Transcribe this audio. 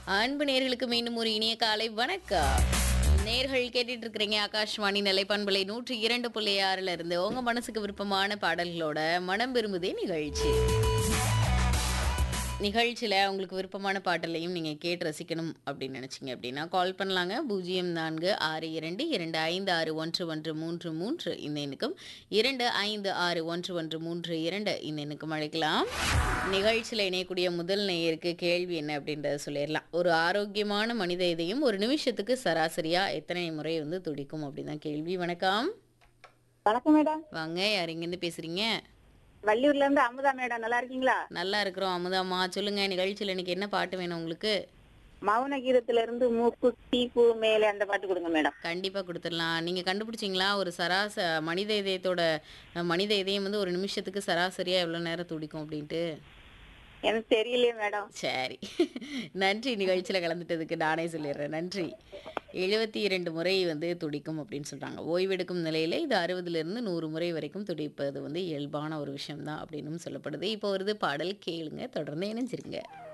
அன்பு நேர்களுக்கு மீண்டும் ஒரு இனிய காலை வணக்கம் நேர்கள் கேட்டுட்டு இருக்கிறீங்க ஆகாஷ்வாணி நிலைப்பண்பலை நூற்றி இரண்டு புள்ளி ஆறுல இருந்து உங்க மனசுக்கு விருப்பமான பாடல்களோட மனம் விரும்புதே நிகழ்ச்சி நிகழ்ச்சியில் உங்களுக்கு விருப்பமான பாட்டலையும் நீங்கள் கேட்டு ரசிக்கணும் அப்படின்னு நினச்சிங்க அப்படின்னா கால் பண்ணலாங்க பூஜ்ஜியம் நான்கு ஆறு இரண்டு இரண்டு ஐந்து ஆறு ஒன்று ஒன்று மூன்று மூன்று இந்த எண்ணுக்கும் இரண்டு ஐந்து ஆறு ஒன்று ஒன்று மூன்று இரண்டு இந்த எண்ணுக்கும் அழைக்கலாம் நிகழ்ச்சியில் இணையக்கூடிய முதல் நேயருக்கு கேள்வி என்ன அப்படின்றத சொல்லிடலாம் ஒரு ஆரோக்கியமான மனித இதயம் ஒரு நிமிஷத்துக்கு சராசரியாக எத்தனை முறை வந்து துடிக்கும் அப்படின்னு தான் கேள்வி வணக்கம் வணக்கம் மேடம் வாங்க யார் இங்கேருந்து பேசுகிறீங்க வள்ளியூர்ல இருந்து அமுதா மேடம் நல்லா இருக்கீங்களா நல்லா இருக்கிறோம் அமுதாம்மா சொல்லுங்கள் நிகழ்ச்சியில் இன்னைக்கு என்ன பாட்டு வேணும் உங்களுக்கு மௌன கீதத்துல இருந்து மூக்கு டீப்பு மேலே அந்த பாட்டு கொடுங்க மேடம் கண்டிப்பாக கொடுத்துடலாம் நீங்கள் கண்டுபிடிச்சிங்களா ஒரு சராச மனித இதயத்தோட அஹ், மனித இதயம் வந்து ஒரு நிமிஷத்துக்கு சராசரியாக எவ்வளோ நேரம் துடிக்கும் அப்படின்ட்டு எனக்கு தெரியலையே மேடம் சரி நன்றி நிகழ்ச்சியில் கலந்துட்டதுக்கு நானே சொல்லிடுறேன் நன்றி எழுபத்தி இரண்டு முறை வந்து துடிக்கும் அப்படின்னு சொல்கிறாங்க ஓய்வெடுக்கும் நிலையில் இது அறுபதுலேருந்து நூறு முறை வரைக்கும் துடிப்பது வந்து இயல்பான ஒரு விஷயம்தான் அப்படின்னும் சொல்லப்படுது இப்போ வருது பாடல் கேளுங்க தொடர்ந்து இணைஞ்சிருங்க